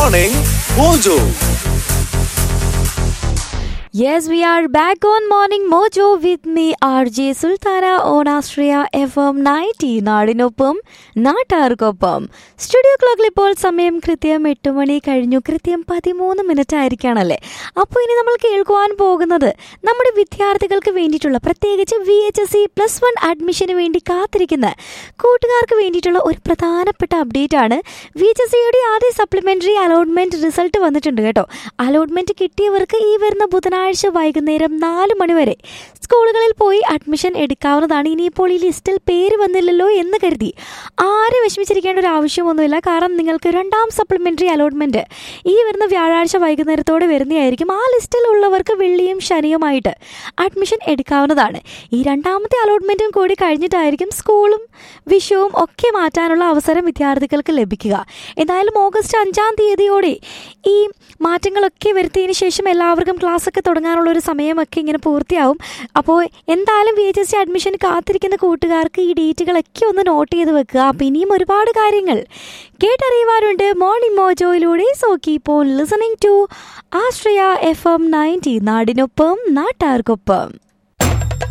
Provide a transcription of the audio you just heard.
Morning Mojo. Yes, we are back on Morning Mojo with me, RJ Sultana on Astria FM 90 നാടിനൊപ്പം നാട്ടാർക്കൊപ്പം studio ക്ലോക്കിൽ ഇപ്പോൾ സമയം കൃത്യം എട്ട് മണി കഴിഞ്ഞു കൃത്യം പതിമൂന്ന് മിനിറ്റ് ആയിരിക്കുകയാണല്ലേ അപ്പോൾ ഇനി നമ്മൾ കേൾക്കുവാൻ പോകുന്നത് നമ്മുടെ വിദ്യാർത്ഥികൾക്ക് വേണ്ടിയിട്ടുള്ള പ്രത്യേകിച്ച് V H S C plus one അഡ്മിഷന് വേണ്ടി കാത്തിരിക്കുന്ന കൂട്ടുകാർക്ക് വേണ്ടിയിട്ടുള്ള ഒരു പ്രധാനപ്പെട്ട അപ്ഡേറ്റ് ആണ് വി എച്ച് എസ് സിയുടെ ആദ്യ സപ്ലിമെൻ്ററി അലോട്ട്മെൻറ്റ് റിസൾട്ട് വന്നിട്ടുണ്ട് കേട്ടോ അലോട്ട്മെൻറ്റ് കിട്ടിയവർക്ക് ഈ വരുന്ന ബുധനാഴ്ച വൈകുന്നേരം നാല് മണിവരെ സ്കൂളുകളിൽ പോയി അഡ്മിഷൻ എടുക്കാവുന്നതാണ് ഇനിയിപ്പോൾ ഈ ലിസ്റ്റിൽ പേര് വന്നില്ലല്ലോ എന്ന് കരുതി ആരെ വിഷമിച്ചിരിക്കേണ്ട ഒരു ആവശ്യമൊന്നുമില്ല കാരണം നിങ്ങൾക്ക് രണ്ടാം സപ്ലിമെൻ്ററി അലോട്ട്മെൻറ്റ് ഈ വരുന്ന വ്യാഴാഴ്ച വൈകുന്നേരത്തോടെ വരുന്നതായിരിക്കും ആ ലിസ്റ്റിൽ ഉള്ളവർക്ക് വെള്ളിയും ശനിയുമായിട്ട് അഡ്മിഷൻ എടുക്കാവുന്നതാണ് ഈ രണ്ടാമത്തെ അലോട്ട്മെൻറ്റും കൂടി കഴിഞ്ഞിട്ടായിരിക്കും സ്കൂളും വിഷയവും ഒക്കെ മാറ്റാനുള്ള അവസരം വിദ്യാർത്ഥികൾക്ക് ലഭിക്കുക എന്തായാലും ഓഗസ്റ്റ് അഞ്ചാം തീയതിയോടെ ഈ മാറ്റങ്ങളൊക്കെ വരുത്തിയതിന് ശേഷം എല്ലാവർക്കും ക്ലാസ് ഒക്കെ തുടങ്ങാനുള്ള ഒരു സമയമൊക്കെ ഇങ്ങനെ പൂർത്തിയാവും അപ്പോൾ എന്തായാലും V H S C admission കാത്തിരിക്കുന്ന കൂട്ടുകാർക്ക് ഈ ഡേറ്റുകളൊക്കെ ഒന്ന് നോട്ട് ചെയ്ത് വെക്കുക അപ്പം ഇനിയും ഒരുപാട് കാര്യങ്ങൾ കേട്ടറിയുവാനുണ്ട് മോർണിംഗ് മോജോയിലൂടെ so keep on listening to Ashraya FM ninety നയൻറ്റി നാടിനൊപ്പം നാട്ടാർക്കൊപ്പം